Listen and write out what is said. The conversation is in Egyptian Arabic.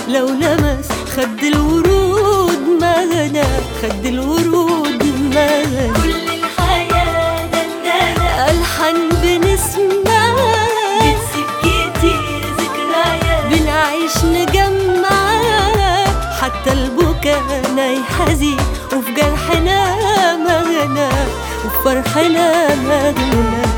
لو لمس خد الورود مغنى خد الورود مغنى كل الحياة دندنة ألحن بنسمع بتسيب كتير ذكريات بنعيش نجمع حتى البكا ناي حزين وفي جرحنا مغنى وفي فرحنا مغنى